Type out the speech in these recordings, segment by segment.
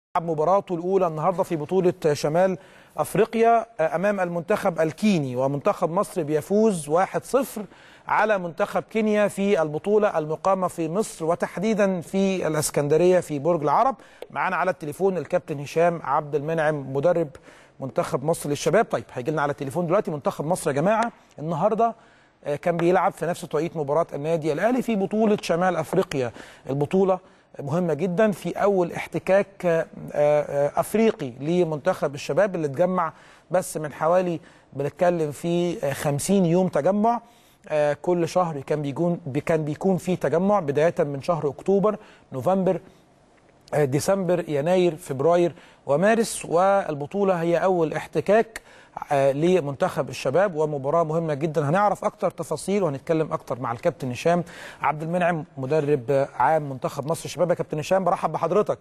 مباراته الأولى النهاردة في بطولة شمال أفريقيا أمام المنتخب الكيني ومنتخب مصر بيفوز 1-0 على منتخب كينيا في البطولة المقامة في مصر وتحديدا في الأسكندرية في برج العرب معانا على التليفون الكابتن هشام عبد المنعم مدرب منتخب مصر للشباب طيب هيجي لنا على التليفون دلوقتي منتخب مصر يا جماعة النهارده كان بيلعب في نفس توقيت مباراة النادي الأهلي في بطولة شمال أفريقيا البطولة مهمة جدا في أول احتكاك أفريقي لمنتخب الشباب اللي اتجمع بس من حوالي بنتكلم في 50 يوم تجمع كل شهر كان بيكون كان بيكون في تجمع بداية من شهر أكتوبر نوفمبر ديسمبر يناير فبراير ومارس والبطولة هي أول احتكاك لمنتخب الشباب ومباراة مهمة جدا هنعرف أكتر تفاصيل وهنتكلم أكتر مع الكابتن هشام عبد المنعم مدرب عام منتخب مصر الشباب يا كابتن هشام برحب بحضرتك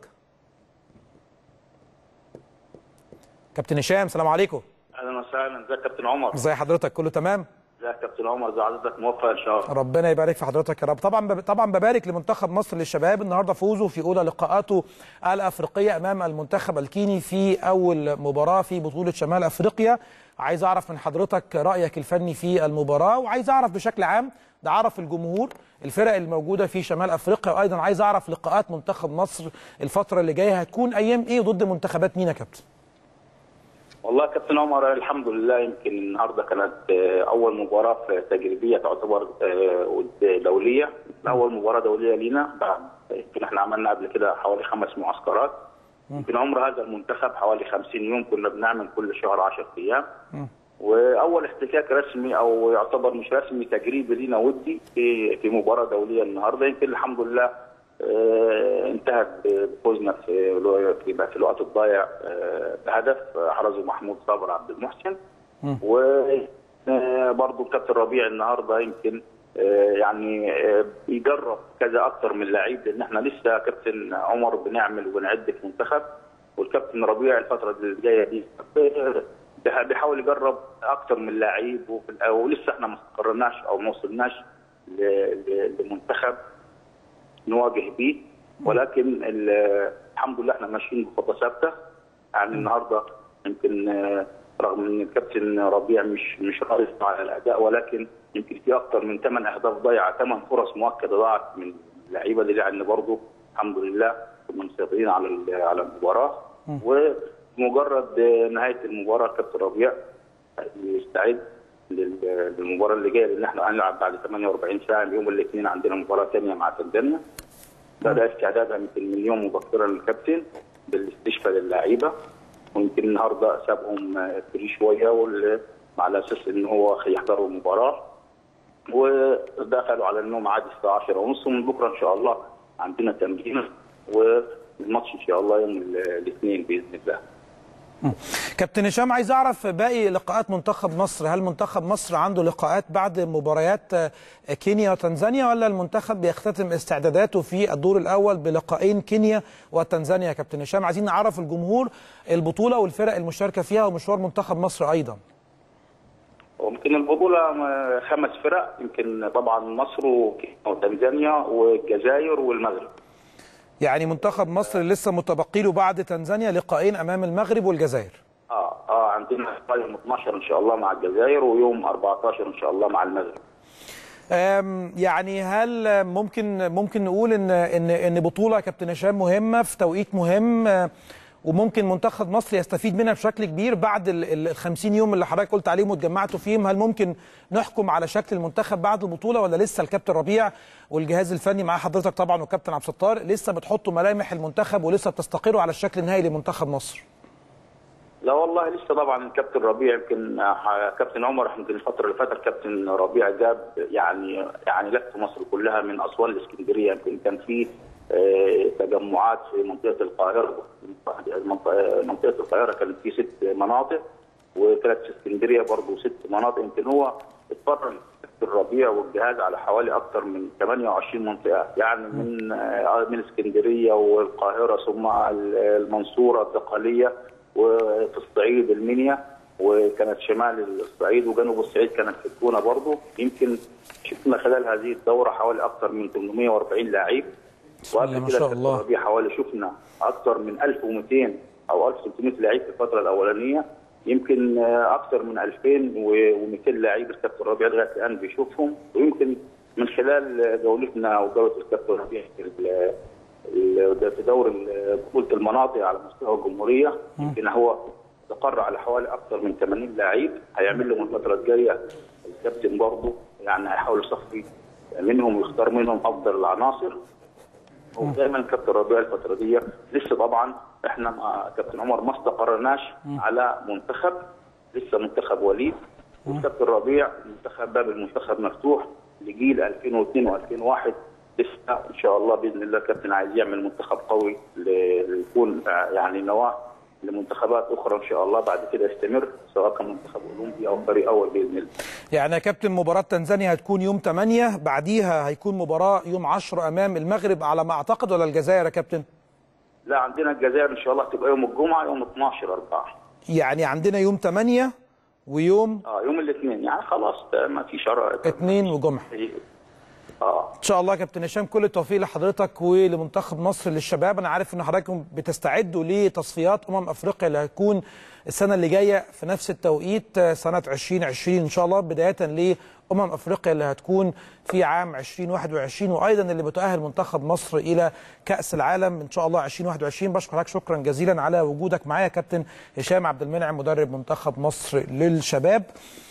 كابتن هشام السلام عليكم اهلا وسهلا ازيك يا كابتن عمر ازي حضرتك كله تمام ازيك يا كابتن عمر ازي حضرتك موفق ان شاء الله ربنا يبارك في حضرتك يا رب طبعا طبعا ببارك لمنتخب مصر للشباب النهارده فوزه في اولى لقاءاته الافريقيه امام المنتخب الكيني في اول مباراه في بطوله شمال افريقيا عايز اعرف من حضرتك رايك الفني في المباراه وعايز اعرف بشكل عام ده عرف الجمهور الفرق الموجوده في شمال افريقيا وايضا عايز اعرف لقاءات منتخب مصر الفتره اللي جايه هتكون ايام ايه ضد منتخبات مين يا كابتن والله يا كابتن عمر الحمد لله يمكن النهارده كانت اول مباراه تجريبيه تعتبر دوليه اول مباراه دوليه لينا يمكن احنا عملنا قبل كده حوالي خمس معسكرات يمكن عمر هذا المنتخب حوالي 50 يوم كنا بنعمل كل شهر 10 ايام واول احتكاك رسمي او يعتبر مش رسمي تجريبي لينا ودي في في مباراه دوليه النهارده يمكن الحمد لله اه انتهت بفوزنا في في, في الوقت الضايع اه بهدف احرزه محمود صابر عبد المحسن وبرضه الكابتن ربيع النهارده يمكن اه يعني بيجرب كذا اكتر من لعيب لان احنا لسه كابتن عمر بنعمل وبنعد في منتخب والكابتن ربيع الفتره اللي جايه دي بيحاول يجرب اكتر من لعيب ولسه احنا ما استقرناش او ما وصلناش لمنتخب نواجه بيه ولكن الحمد لله احنا ماشيين بخطه ثابته يعني النهارده يمكن رغم ان الكابتن ربيع مش مش راضي على الاداء ولكن يمكن في اكثر من ثمان اهداف ضايعه ثمان فرص مؤكده ضاعت من اللعيبه دي لان برضه الحمد لله كنا مسيطرين على على المباراه ومجرد نهايه المباراه كابتن ربيع يستعد للمباراه اللي جايه لان احنا هنلعب بعد 48 ساعه يوم الاثنين عندنا مباراه ثانيه مع تنزانيا بدا استعدادها يمكن من يوم مبكرا للكابتن بالاستشفاء للعيبه ويمكن النهارده سابهم فري شويه على اساس ان هو يحضروا المباراه ودخلوا على النوم عادي الساعه 10 ونص ومن بكره ان شاء الله عندنا تمرين والماتش ان شاء الله يوم الاثنين باذن الله. كابتن هشام عايز اعرف باقي لقاءات منتخب مصر هل منتخب مصر عنده لقاءات بعد مباريات كينيا وتنزانيا ولا المنتخب بيختتم استعداداته في الدور الاول بلقاءين كينيا وتنزانيا يا كابتن هشام عايزين نعرف الجمهور البطوله والفرق المشاركه فيها ومشوار منتخب مصر ايضا ويمكن البطوله خمس فرق يمكن طبعا مصر وتنزانيا والجزائر والمغرب يعني منتخب مصر لسه متبقي له بعد تنزانيا لقاءين امام المغرب والجزائر اه اه عندنا يوم 12 ان شاء الله مع الجزائر ويوم 14 ان شاء الله مع المغرب يعني هل ممكن ممكن نقول ان ان ان بطوله كابتن هشام مهمه في توقيت مهم وممكن منتخب مصر يستفيد منها بشكل كبير بعد ال 50 يوم اللي حضرتك قلت عليهم واتجمعتوا فيهم هل ممكن نحكم على شكل المنتخب بعد البطوله ولا لسه الكابتن ربيع والجهاز الفني مع حضرتك طبعا والكابتن عبد الستار لسه بتحطوا ملامح المنتخب ولسه بتستقروا على الشكل النهائي لمنتخب مصر؟ لا والله لسه طبعا الكابتن ربيع يمكن كابتن عمر يمكن الفتره اللي فاتت كابتن ربيع جاب يعني يعني لف مصر كلها من اسوان لاسكندريه يمكن كان في تجمعات في منطقه القاهره منطقه القاهره كانت في ست مناطق وكانت في اسكندريه برضه ست مناطق يمكن هو اتفرج الربيع والجهاز على حوالي اكثر من 28 منطقه يعني من من اسكندريه والقاهره ثم المنصوره الدقهليه وفي الصعيد المنيا وكانت شمال الصعيد وجنوب الصعيد كانت في التونه برضه يمكن شفنا خلال هذه الدوره حوالي اكثر من 840 لاعب بسم الله ما كده شاء كابتن الله. ربيع حوالي شفنا اكثر من 1200 او 1300 لعيب في الفتره الاولانيه يمكن آه، اكثر من 2200 لعيب الكابتن ربيع لغايه الان بيشوفهم ويمكن من خلال جولتنا وجوله الكابتن ربيع في ال- ال- في دور ال- بطوله المناطق على مستوى الجمهوريه يمكن هو استقر على حوالي اكثر من 80 لعيب هيعمل لهم الفتره الجايه الكابتن برضه يعني هيحاول يصفي منهم ويختار منهم افضل العناصر ودايما كابتن ربيع الفتره دي لسه طبعا احنا مع كابتن عمر ما استقرناش على منتخب لسه منتخب وليد والكابتن ربيع منتخب باب المنتخب مفتوح لجيل 2002 و2001 لسه ان شاء الله باذن الله كابتن عايز يعمل منتخب قوي ل- ليكون يعني نواه لمنتخبات اخرى ان شاء الله بعد كده يستمر سواء كان منتخب اولمبي او فريق اول باذن الله. يعني يا كابتن مباراة تنزانيا هتكون يوم 8 بعديها هيكون مباراة يوم 10 أمام المغرب على ما أعتقد ولا الجزائر يا كابتن؟ لا عندنا الجزائر ان شاء الله تبقى يوم الجمعه يوم 12 4 يعني عندنا يوم 8 ويوم اه يوم الاثنين يعني خلاص ده ما في شرائط 2 وجمعة اه ان شاء الله يا كابتن هشام كل التوفيق لحضرتك ولمنتخب مصر للشباب انا عارف ان حضراتكم بتستعدوا لتصفيات امم افريقيا اللي هتكون السنه اللي جايه في نفس التوقيت آه، سنه 2020 ان شاء الله بدايه لامم افريقيا اللي هتكون في عام 2021 وايضا اللي بتؤهل منتخب مصر الى كاس العالم ان شاء الله 2021 بشكر حضرتك شكرا جزيلا على وجودك معايا يا كابتن هشام عبد المنعم مدرب منتخب مصر للشباب